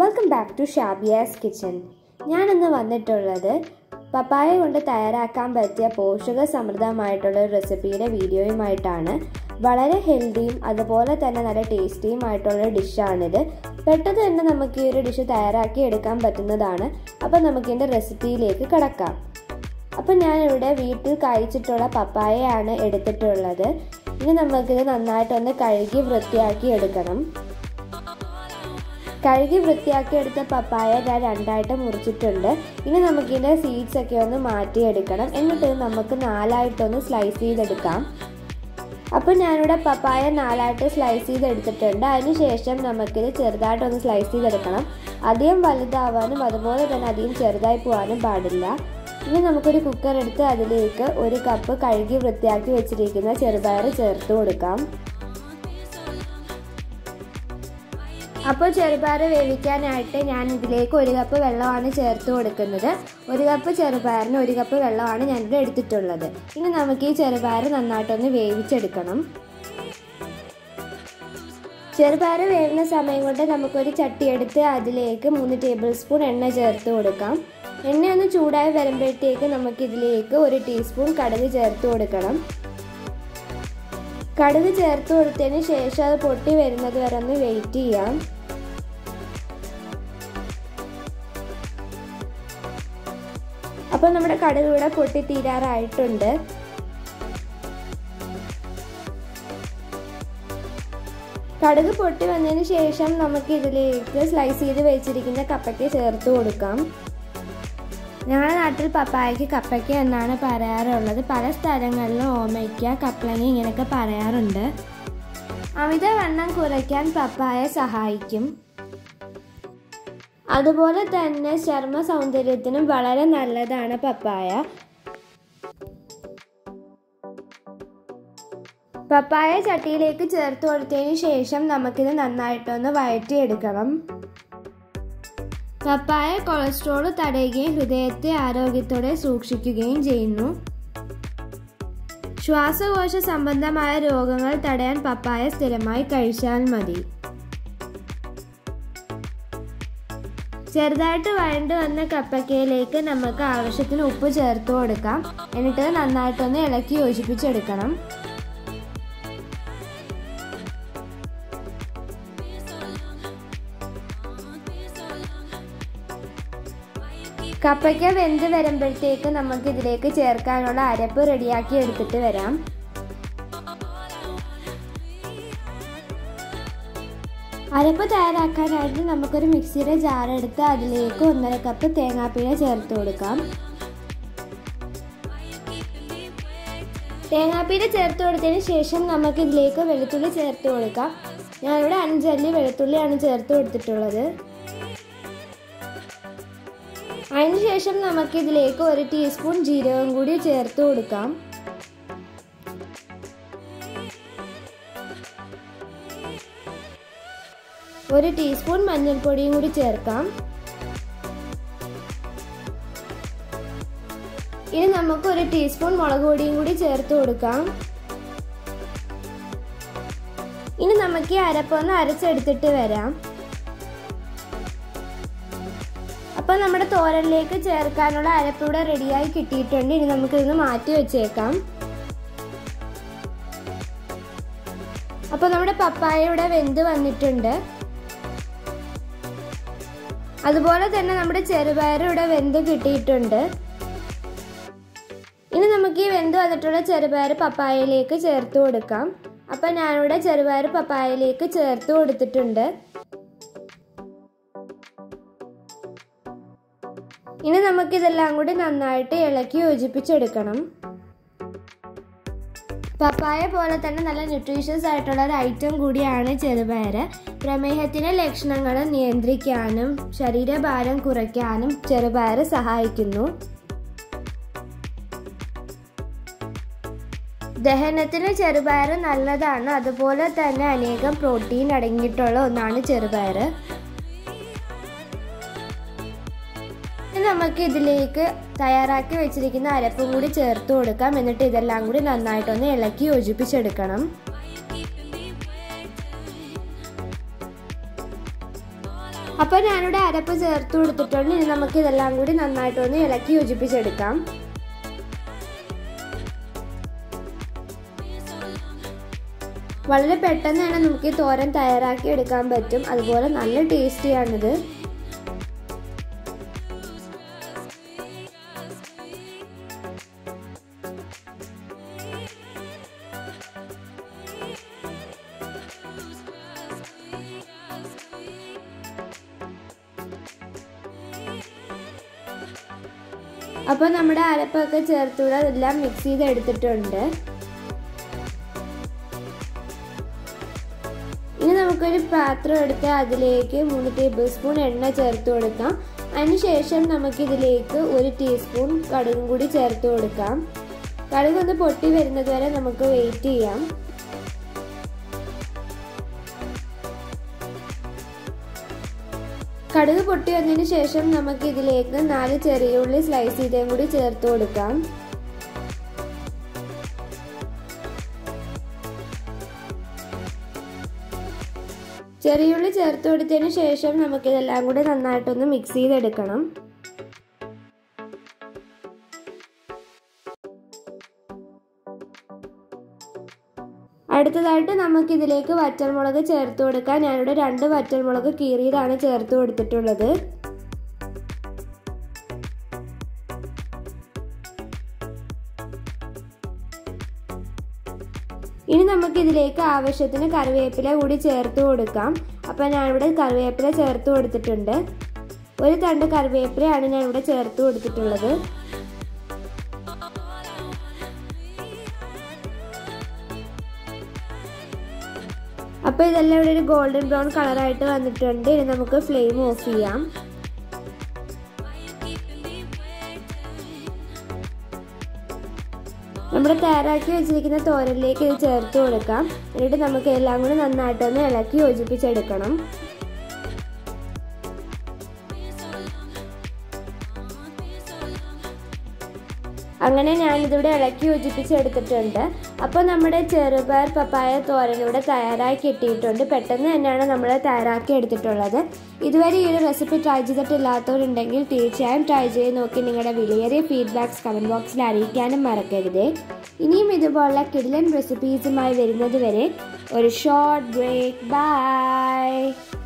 welcome back to Shabiya's kitchen ഞാനിന്ന് വന്നിട്ടുള്ളത് പപ്പായ കൊണ്ട് തയ്യാറാക്കാൻ പറ്റിയ പോഷക സമൃദ്ധമായിട്ടുള്ള ഒരു റെസിപ്പിയുടെ വീഡിയോയുമായിട്ടാണ് വളരെ ഹെൽത്തിയും അതുപോലെ തന്നെ നല്ല ടേസ്റ്റിയുമായിട്ടുള്ള ഡിഷാണിത് പെട്ടെന്ന് തന്നെ നമുക്ക് ഈ ഒരു ഡിഷ് തയ്യാറാക്കി എടുക്കാൻ പറ്റുന്നതാണ് അപ്പം നമുക്കിതിൻ്റെ റെസിപ്പിയിലേക്ക് കിടക്കാം അപ്പം ഞാനിവിടെ വീട്ടിൽ കഴിച്ചിട്ടുള്ള പപ്പായയാണ് എടുത്തിട്ടുള്ളത് ഇനി നമുക്കിത് നന്നായിട്ടൊന്ന് കഴുകി വൃത്തിയാക്കി എടുക്കണം കഴുകി വൃത്തിയാക്കി എടുത്ത പപ്പായ ഞാൻ രണ്ടായിട്ട് മുറിച്ചിട്ടുണ്ട് ഇനി നമുക്കിതിൻ്റെ സീഡ്സ് ഒക്കെ ഒന്ന് മാറ്റിയെടുക്കണം എന്നിട്ട് നമുക്ക് നാലായിട്ടൊന്ന് സ്ലൈസ് ചെയ്തെടുക്കാം അപ്പോൾ ഞാനിവിടെ പപ്പായ നാലായിട്ട് സ്ലൈസ് ചെയ്തെടുത്തിട്ടുണ്ട് അതിനുശേഷം നമുക്കിത് ചെറുതായിട്ടൊന്ന് സ്ലൈസ് ചെയ്തെടുക്കണം അധികം വലുതാവാനും അതുപോലെ തന്നെ അധികം ചെറുതായി പോകാനും പാടില്ല ഇനി നമുക്കൊരു കുക്കർ എടുത്ത് അതിലേക്ക് ഒരു കപ്പ് കഴുകി വൃത്തിയാക്കി വെച്ചിരിക്കുന്ന ചെറുപയർ ചേർത്ത് കൊടുക്കാം അപ്പോൾ ചെറുപയർ വേവിക്കാനായിട്ട് ഞാൻ ഇതിലേക്ക് ഒരു കപ്പ് വെള്ളമാണ് ചേർത്ത് കൊടുക്കുന്നത് ഒരു കപ്പ് ചെറുപയറിന് ഒരു കപ്പ് വെള്ളമാണ് ഞാനിവിടെ എടുത്തിട്ടുള്ളത് ഇനി നമുക്ക് ഈ ചെറുപയർ നന്നായിട്ടൊന്ന് വേവിച്ചെടുക്കണം ചെറുപയർ വേവുന്ന സമയം കൊണ്ട് നമുക്കൊരു ചട്ടി എടുത്ത് അതിലേക്ക് മൂന്ന് ടേബിൾ സ്പൂൺ എണ്ണ ചേർത്ത് കൊടുക്കാം എണ്ണ ഒന്ന് ചൂടായി വരുമ്പോഴത്തേക്ക് നമുക്കിതിലേക്ക് ഒരു ടീസ്പൂൺ കടുക് ചേർത്ത് കൊടുക്കണം കടുക് ചേർത്ത് കൊടുത്തതിന് ശേഷം അത് പൊട്ടി വരുന്നത് വരെ ഒന്ന് വെയിറ്റ് ചെയ്യാം അപ്പോൾ നമ്മുടെ കടുക് ഇവിടെ പൊട്ടി തീരാറായിട്ടുണ്ട് കടുക് പൊട്ടി വന്നതിന് ശേഷം നമുക്ക് ഇതിലേക്ക് സ്ലൈസ് ചെയ്ത് വെച്ചിരിക്കുന്ന കപ്പയ്ക്ക് ചേർത്ത് കൊടുക്കാം ഞങ്ങളുടെ നാട്ടിൽ പപ്പായക്ക് കപ്പയ്ക്ക എന്നാണ് പറയാറുള്ളത് പല സ്ഥലങ്ങളിലും ഓമയ്ക്ക കപ്പളങ്ങ ഇങ്ങനെയൊക്കെ പറയാറുണ്ട് അമിതവണ്ണം കുറയ്ക്കാൻ പപ്പായ സഹായിക്കും അതുപോലെ തന്നെ ചർമ്മ സൗന്ദര്യത്തിനും വളരെ നല്ലതാണ് പപ്പായ പപ്പായ ചട്ടിയിലേക്ക് ചേർത്ത് കൊടുത്തതിന് ശേഷം നമുക്കിത് നന്നായിട്ടൊന്ന് വഴറ്റിയെടുക്കണം പപ്പായ കൊളസ്ട്രോൾ തടയുകയും ഹൃദയത്തെ ആരോഗ്യത്തോടെ സൂക്ഷിക്കുകയും ചെയ്യുന്നു ശ്വാസകോശ സംബന്ധമായ രോഗങ്ങൾ തടയാൻ പപ്പായ സ്ഥിരമായി കഴിച്ചാൽ മതി ചെറുതായിട്ട് വഴണ്ട് വന്ന കപ്പക്കയിലേക്ക് നമുക്ക് ആവശ്യത്തിന് ഉപ്പ് ചേർത്ത് കൊടുക്കാം എന്നിട്ട് നന്നായിട്ടൊന്ന് ഇളക്കി യോജിപ്പിച്ചെടുക്കണം കപ്പയ്ക്ക വെന്ത് വരുമ്പോഴത്തേക്ക് നമുക്ക് ഇതിലേക്ക് ചേർക്കാനുള്ള അരപ്പ് റെഡിയാക്കി എടുത്തിട്ട് വരാം അരപ്പ് തയ്യാറാക്കാനായിട്ട് നമുക്കൊരു മിക്സിയുടെ ജാർ എടുത്ത് അതിലേക്ക് ഒന്നര കപ്പ് തേങ്ങാപ്പിഴ ചേർത്ത് കൊടുക്കാം തേങ്ങാപ്പീര ചേർത്ത് കൊടുത്തതിന് ശേഷം നമുക്ക് ഇതിലേക്ക് വെളുത്തുള്ളി ചേർത്ത് കൊടുക്കാം ഞാനിവിടെ അഞ്ചല്ലി വെളുത്തുള്ളിയാണ് ചേർത്ത് കൊടുത്തിട്ടുള്ളത് അതിനുശേഷം നമുക്ക് ഇതിലേക്ക് ഒരു ടീസ്പൂൺ ജീരകം കൂടി ചേർത്ത് കൊടുക്കാം ഒരു ടീസ്പൂൺ മഞ്ഞൾപ്പൊടിയും കൂടി ചേർക്കാം ഇനി നമുക്ക് ഒരു ടീസ്പൂൺ മുളക് പൊടിയും കൂടി ചേർത്ത് കൊടുക്കാം ഇനി നമുക്ക് ഈ അരപ്പൊന്ന് അരച്ചെടുത്തിട്ട് വരാം അപ്പോൾ നമ്മുടെ തോരനിലേക്ക് ചേർക്കാനുള്ള അരപ്പിവിടെ റെഡിയായി കിട്ടിയിട്ടുണ്ട് ഇനി നമുക്കിതൊന്ന് മാറ്റി വെച്ചേക്കാം അപ്പോൾ നമ്മുടെ പപ്പായ ഇവിടെ വെന്ത് വന്നിട്ടുണ്ട് അതുപോലെ തന്നെ നമ്മുടെ ചെറുപയർ ഇവിടെ വെന്ത് കിട്ടിയിട്ടുണ്ട് ഇനി നമുക്ക് ഈ വെന്ത് വന്നിട്ടുള്ള ചെറുപയർ പപ്പായയിലേക്ക് ചേർത്ത് കൊടുക്കാം അപ്പം ഞാനിവിടെ ചെറുപയർ പപ്പായയിലേക്ക് ചേർത്ത് കൊടുത്തിട്ടുണ്ട് ഇനി നമുക്കിതെല്ലാം കൂടി നന്നായിട്ട് ഇളക്കി യോജിപ്പിച്ചെടുക്കണം പപ്പായ പോലെ തന്നെ നല്ല ന്യൂട്രീഷ്യസ് ആയിട്ടുള്ള ഒരു ഐറ്റം കൂടിയാണ് ചെറുപയർ പ്രമേഹത്തിൻ്റെ ലക്ഷണങ്ങൾ നിയന്ത്രിക്കാനും ശരീരഭാരം കുറയ്ക്കാനും ചെറുപയർ സഹായിക്കുന്നു ദഹനത്തിന് ചെറുപയർ നല്ലതാണ് അതുപോലെ തന്നെ അനേകം പ്രോട്ടീൻ അടങ്ങിയിട്ടുള്ള ഒന്നാണ് ചെറുപയർ നമുക്ക് ഇതിലേക്ക് തയ്യാറാക്കി വെച്ചിരിക്കുന്ന അരപ്പും കൂടി ചേർത്ത് കൊടുക്കാം എന്നിട്ട് ഇതെല്ലാം കൂടി നന്നായിട്ടൊന്ന് ഇളക്കി അപ്പോൾ ഞാനിവിടെ അരപ്പ് ചേർത്ത് കൊടുത്തിട്ടുണ്ട് ഇനി നമുക്ക് ഇതെല്ലാം കൂടി നന്നായിട്ടൊന്ന് ഇളക്കി യോജിപ്പിച്ചെടുക്കാം വളരെ പെട്ടെന്ന് തന്നെ നമുക്ക് ഈ തോരൻ തയ്യാറാക്കി എടുക്കാൻ പറ്റും അതുപോലെ നല്ല ടേസ്റ്റിയാണിത് അപ്പോൾ നമ്മുടെ അരപ്പൊക്കെ ചേർത്തുകൂടെ അതെല്ലാം മിക്സ് ചെയ്ത് എടുത്തിട്ടുണ്ട് ഇനി നമുക്കൊരു പാത്രം എടുത്ത് അതിലേക്ക് മൂന്ന് ടേബിൾ സ്പൂൺ എണ്ണ ചേർത്ത് കൊടുക്കാം അതിനുശേഷം നമുക്കിതിലേക്ക് ഒരു ടീസ്പൂൺ കടുകും കൂടി ചേർത്ത് കൊടുക്കാം കടുക് ഒന്ന് പൊട്ടി വരുന്നത് വരെ നമുക്ക് വെയിറ്റ് ചെയ്യാം കടുക് പൊട്ടി വന്നതിന് ശേഷം നമുക്ക് ഇതിലേക്ക് നാല് ചെറിയ ഉള്ളി സ്ലൈസ് ചെയ്തതും കൂടി ചേർത്ത് കൊടുക്കാം ചെറിയുള്ളി ചേർത്ത് കൊടുത്തതിന് ശേഷം നമുക്കിതെല്ലാം കൂടി നന്നായിട്ടൊന്ന് മിക്സ് ചെയ്തെടുക്കണം അടുത്തതായിട്ട് നമുക്ക് ഇതിലേക്ക് വറ്റൽമുളക് ചേർത്ത് കൊടുക്കാം ഞാനിവിടെ രണ്ട് വറ്റൽമുളക് കീറിയതാണ് ചേർത്ത് കൊടുത്തിട്ടുള്ളത് ഇനി നമുക്ക് ഇതിലേക്ക് ആവശ്യത്തിന് കറിവേപ്പില കൂടി ചേർത്ത് കൊടുക്കാം അപ്പോൾ ഞാനിവിടെ കറിവേപ്പില ചേർത്ത് കൊടുത്തിട്ടുണ്ട് ഒരു തണ്ട് കറിവേപ്പിലയാണ് ഞാനിവിടെ ചേർത്ത് കൊടുത്തിട്ടുള്ളത് അപ്പോൾ ഇതെല്ലാം ഇവിടെ ഒരു ഗോൾഡൻ ബ്രൗൺ കളറായിട്ട് വന്നിട്ടുണ്ട് ഇനി നമുക്ക് ഫ്ലെയിം ഓഫ് ചെയ്യാം നമ്മുടെ തയ്യാറാക്കി വെച്ചിരിക്കുന്ന തോരനിലേക്ക് ഇത് ചേർത്ത് കൊടുക്കാം എന്നിട്ട് നമുക്ക് എല്ലാം കൂടി നന്നായിട്ടൊന്ന് ഇളക്കി യോജിപ്പിച്ചെടുക്കണം അങ്ങനെ ഞാനിതിവിടെ ഇളക്കി യോജിപ്പിച്ചെടുത്തിട്ടുണ്ട് അപ്പോൾ നമ്മുടെ ചെറുപയർ പപ്പായ തോരൻ ഇവിടെ തയ്യാറാക്കി ഇട്ടിട്ടുണ്ട് പെട്ടെന്ന് തന്നെയാണ് നമ്മൾ തയ്യാറാക്കി എടുത്തിട്ടുള്ളത് ഇതുവരെ ഈ ഒരു റെസിപ്പി ട്രൈ ചെയ്തിട്ടില്ലാത്തവരുണ്ടെങ്കിൽ തീർച്ചയായും ട്രൈ ചെയ്ത് നോക്കി നിങ്ങളുടെ വിലയേറിയ ഫീഡ്ബാക്സ് കമൻറ്റ് ബോക്സിൽ അറിയിക്കാനും മറക്കരുത് ഇനിയും ഇതുപോലുള്ള കിടിലൻ റെസിപ്പീസുമായി വരുന്നത് വരെ ഒരു ഷോർട്ട് ബ്രേക്ക് ബൈ